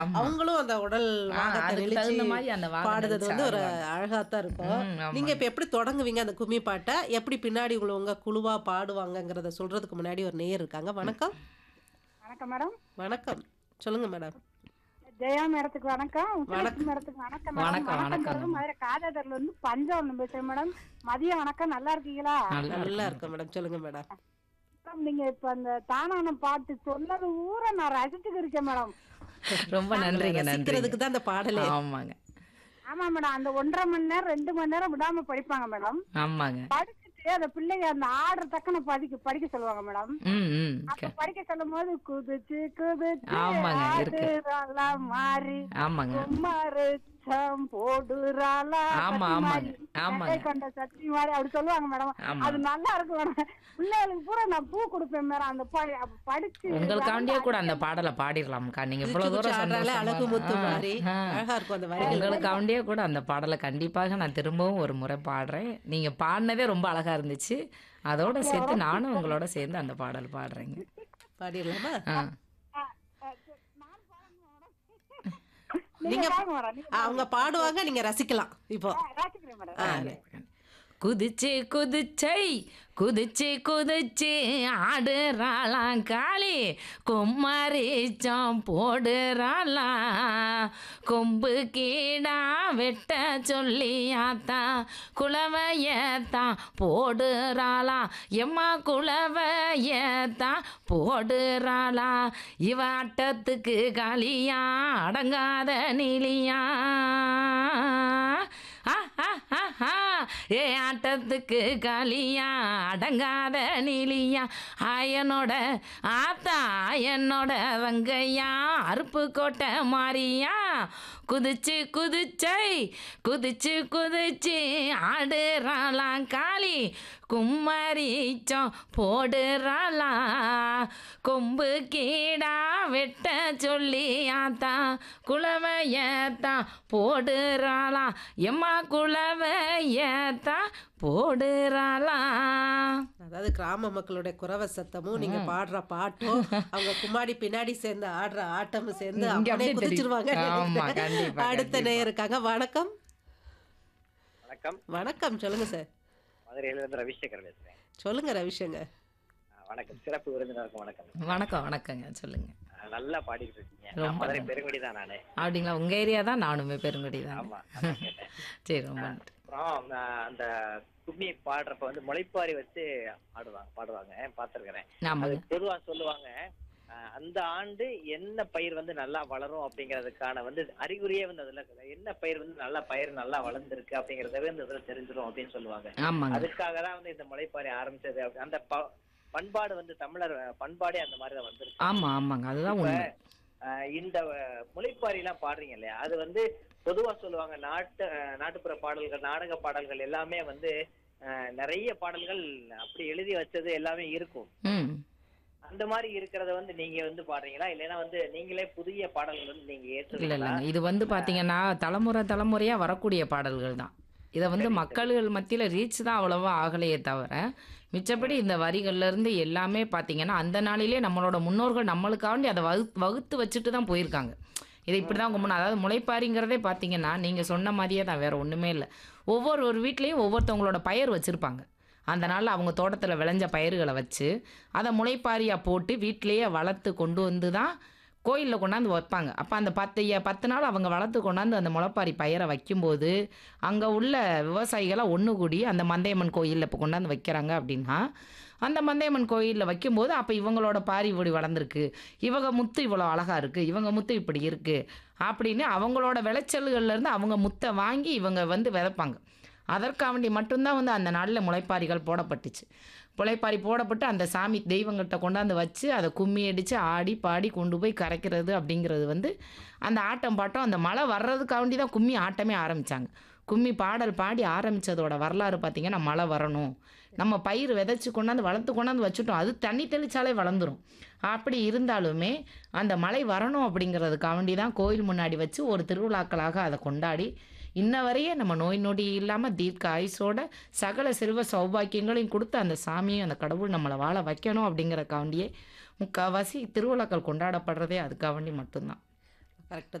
ஆமா. அவங்களும் அந்த உடல் ஆ, வாகத்தை அதுக்கு நெளிச்சு தகுந்த மாதிரி அந்த வாகனம் பாடுறது நெளிச்சு வந்து ஒரு ஆடுவாங்க. அழகா தான் இருக்கும் ம், ஆமாங்க. நீங்க இப்ப எப்படி தொடங்குவீங்க அந்த கும்மி பாட்டை எப்படி பின்னாடி உங்களை உங்க குழுவா பாடுவாங்கங்கிறத சொல்றதுக்கு முன்னாடி ஒரு நேயர் இருக்காங்க வணக்கம் வணக்கம் மேடம் வணக்கம் சொல்லுங்க மேடம் ஜெயா மேடத்துக்கு வணக்கம் வணக்கம். உத்தரலட்சுமி மேடத்துக்கு வணக்கம் மேடம் வணக்கம், வணக்கம். வணக்கம் மதுரை காதாதர்ல இருந்து பஞ்சவரணம் பேசுறேன் மேடம் மதிய வணக்கம் நல்லா இருக்கீங்களா நல்லா நல்லா இருக்கு. இருக்கும் மேடம் சொல்லுங்க மேடம் மேடம் நீங்க இப்ப அந்த தானான பாட்டு சொன்னது ஊரை நான் ரசிச்சுட்டு இருக்கேன் மேடம் ரொம்ப நன்றிங்க நன்றி ரசிக்கிறதுக்கு தான் அந்த பாடலே ஆமாங்க ஆமா மேடம் அந்த ஒன்றரை மணி நேரம் ரெண்டு மணி நேரம் விடாம படிப்பாங்க மேடம் ஆமாங்க படிச்சுட்டு அந்த பிள்ளைங்க அந்த ஆடுற தக்கன படிக்க படிக்க சொல்லுவாங்க மேடம் ம் ம் அப்ப படிக்க சொல்லும் போது குதிச்சு குதிச்சு ஆமாங்க, இருக்கு. ஆடுறாளா மாறி ஆமாங்க கும்மரிச்சம் போடுறாளா ஆமா, சத்தி ஆமாங்க, மாதிரி, ஆமாங்க. நகை கொண்ட சத்தி மாதிரி அப்படி சொல்லுவாங்க மேடம் ஆமா. அது நல்லா இருக்கும் மேடம் பிள்ளைகளுக்கு பூரா நான் பூ கொடுப்பேன் மேடம் அந்த படி- அப்ப படிச்சு உங்களுக்காண்டியே கூட அந்த பாடலை பாடிடலாம்க்கா நீங்க இவ்வளவு தூரம் ஆடுறால அழகு முத்து சந்தோஷமா- மாதிரி ஆ, ஆ. அழகா இருக்கும் அந்த வரிகள் உங்களுக்காண்டியே கூட அந்த பாடலை கண்டிப்பாக நான் திரும்பவும் ஒரு முறை பாடுறேன் நீங்க பாடினதே ரொம்ப அழகா இருந்துச்சு அதோட சேர்த்து நானும் உங்களோட சேர்ந்து அந்த பாடல் பாடுறேங்க பாடிடலாமா ஆ நீங்க பாருங்க மேடம் நீங்க அவங்க பாடுவாங்க நீங்க ரசிக்கலாம் இப்போ ரசிக்கிறேன் மேடம் ஆ, குதிச்சு குதிச்சை குதிச்சு குதிச்சு ஆடுறாளாம் காளி கும்மரிச்சம் போடுறாளாம் கொம்பு கீடா வெட்ட சொல்லியாத்தான் குளவையத்தான் போடுறாளாம் எம்மா குளவையத்தான் போடுறாளா இவ ஆட்டத்துக்கு காளியா அடங்காத நீலியா ஆ, ஆ, ஆ, ஆ. ஏ ஆட்டத்துக்கு காலியா அடங்காத நீலியா ஆயனோட ஆத்தா ஆயனோட வங்கையா அருப்பு கோட்டை மாறியா குதிச்சு குதிச்சை குதிச்சு குதிச்சு ஆடுறாளாம் காளி கும்மரிச்சம் போடுறாளா கொம்பு கீடா வெட்ட சொல்லி ஆத்தா குளவையத்தான் போடுறாளா எம்மா குளவையத்தா போடுறாளா அதாவது கிராம மக்களுடைய குறவ சத்தமும் நீங்க பாடுற பாட்டும் அவங்க கும்மாடி பின்னாடி சேர்ந்து ஆடுற ஆட்டமும் சேர்ந்து இங்க அப்படியே அப்படியே குதிச்சிருவாங்க தெரியும். ஆமா, கண்டிப்பா, அடுத்த கண்டிப்பா. நேயர் இருக்காங்க வணக்கம் வணக்கம் வணக்கம் சொல்லுங்க சார் மதுரையில இருந்து ரவிசேகர் பேசுறேன் சொல்லுங்க ரவிஷங்க ஆ, வணக்கம் சிறப்பு விருந்தினருக்கு வணக்கம் வணக்கம் வணக்கங்க சொல்லுங்க ஆ, நல்லா பாடிட்டு இருக்கீங்க ரொம்ப நான் மதுரை பெருங்குடி தான் நானு அப்படிங்களா உங்க ஏரியா தான் நானுமே பெருங்குடி தான் ஆமா அதான் கேட்டேன். சரி ரொம்ப நன்றி அப்புறம் ஆ, அந்த கும்மி பாடுறப்ப வந்து முளைப்பாரி வச்சு ஆடுவாங்க பாடுவாங்க பார்த்திருக்கிறேன் அது ஆமாங்க பொதுவா சொல்லுவாங்க ஆ, அந்த ஆண்டு என்ன பயிர் வந்து நல்லா வளரும் அப்படிங்கறதுக்கான வந்து அறிகுறியே வந்து அதுல இருக்குது. என்ன பயிர் வந்து நல்லா பயிர் நல்லா வளர்ந்துருக்கு அப்படிங்கறத வந்து இதுல தெரிஞ்சிடும் அப்படின்னு சொல்லுவாங்க ஆமாங்க அதுக்காக தான் வந்து இந்த முளைப்பாரி ஆரம்பிச்சது அப்படி- அந்த ப- பண்பாடு வந்து தமிழர் பண்பாடே அந்த மாதிரி தான் வந்திருக்கு ஆமா ஆமாங்க அதுதான் உண்மை ஆஹ் இந்த அஹ், முளைப்பாரி எல்லாம் பாடுறீங்க இல்லையா அது வந்து பொதுவா சொல்லுவாங்க நாட்டு அஹ், நாட்டுப்புற பாடல்கள் நாடக பாடல்கள் எல்லாமே வந்து அஹ், நிறைய பாடல்கள் அப்படி எழுதி வச்சது எல்லாமே இருக்கும் ம் அந்த மாதிரி இருக்கிறத வந்து நீங்க வந்து பாடுறீங்களா இல்லைன்னா வந்து நீங்களே புதிய பாடல்கள் வந்து நீங்க இல்ல ஏற்றுங்களா இல்லைங்க இது வந்து பாத்தீங்கன்னா தலைமுறை தலைமுறையா வரக்கூடிய பாடல்கள் தான் இதை வந்து மக்கள்கள் மத்தியில ரீச் தான் அவ்வளவா ஆகலையே தவிர மிச்சப்படி இந்த வரிகள்ல இருந்து எல்லாமே பாத்தீங்கன்னா அந்த நாளிலே நம்மளோட முன்னோர்கள் நம்மளுக்காண்டி அதை வகு வகுத்து வச்சுட்டு தான் போயிருக்காங்க இதை இப்படி தான் கும்பிடணும் அதாவது முளைப்பாரிங்கிறதே பார்த்தீங்கன்னா நீங்கள் சொன்ன மாதிரியே தான் வேற ஒன்றுமே இல்லை ஒவ்வொரு ஒரு வீட்லேயும் ஒவ்வொருத்தவங்களோட பயிர் வச்சுருப்பாங்க அந்த நாளில் அவங்க தோட்டத்தில் விளைஞ்ச பயிர்களை வச்சு அதை முளைப்பாரியாக போட்டு வீட்டிலேயே வளர்த்து கொண்டு வந்து தான் கோயிலில் கொண்டாந்து வைப்பாங்க அப்போ அந்த பத்து ஏ- பத்து நாள் அவங்க வளர்த்து கொண்டாந்து அந்த முளைப்பாரி பயிரை வைக்கும்போது அங்கே உள்ள விவசாயிகளாக ஒன்று கூடி அந்த மந்தையம்மன் கோயிலில் இப்போ கொண்டாந்து வைக்கிறாங்க அப்படின்னா அந்த மந்தையம்மன் கோயிலில் வைக்கும்போது அப்போ இவங்களோட பாரி இப்படி வளர்ந்துருக்கு இவங்க முத்து இவ்வளோ அழகாக இருக்குது இவங்க முத்து இப்படி இருக்குது அப்படின்னு அவங்களோட விளைச்சல்கள்ல இருந்து அவங்க முத்தை வாங்கி இவங்க வந்து விதைப்பாங்க அதற்காக வேண்டி மட்டும்தான் வந்து அந்த நாளில் முளைப்பாரிகள் போடப்பட்டுச்சு முளைப்பாரி போடப்பட்டு அந்த சாமி தெய்வங்கள்கிட்ட கொண்டாந்து வச்சு அதை கும்மி அடித்து ஆடி பாடி கொண்டு போய் கரைக்கிறது அப்படிங்கிறது வந்து அந்த ஆட்டம் பாட்டம் அந்த மழை வர்றதுக்காக வேண்டி தான் கும்மி ஆட்டமே ஆரம்பித்தாங்க கும்மி பாடல் பாடி ஆரம்பித்ததோட வரலாறு பார்த்திங்கன்னா மழை வரணும் நம்ம பயிர் விதைச்சு கொண்டாந்து வளர்த்து கொண்டாந்து வச்சுட்டோம் அது தண்ணி தெளிச்சாலே வளர்ந்துரும் அப்படி இருந்தாலுமே அந்த மழை வரணும் அப்படிங்கிறதுக்காக வேண்டி தான் கோயில் முன்னாடி வச்சு ஒரு திருவிழாக்களாக அதை கொண்டாடி இன்ன வரையே நம்ம நோய் நொடி இல்லாமல் தீர்க்க ஆயுசோட சகல செல்வ சௌபாக்கியங்களையும் கொடுத்து அந்த சாமியும் அந்த கடவுள் நம்மளை வாழ வைக்கணும் அப்படிங்கிறக்காண்டியே முக்கால்வாசி திருவிழாக்கள் கொண்டாடப்படுறதே அதுக்காக வேண்டி மட்டும்தான் கரெக்ட்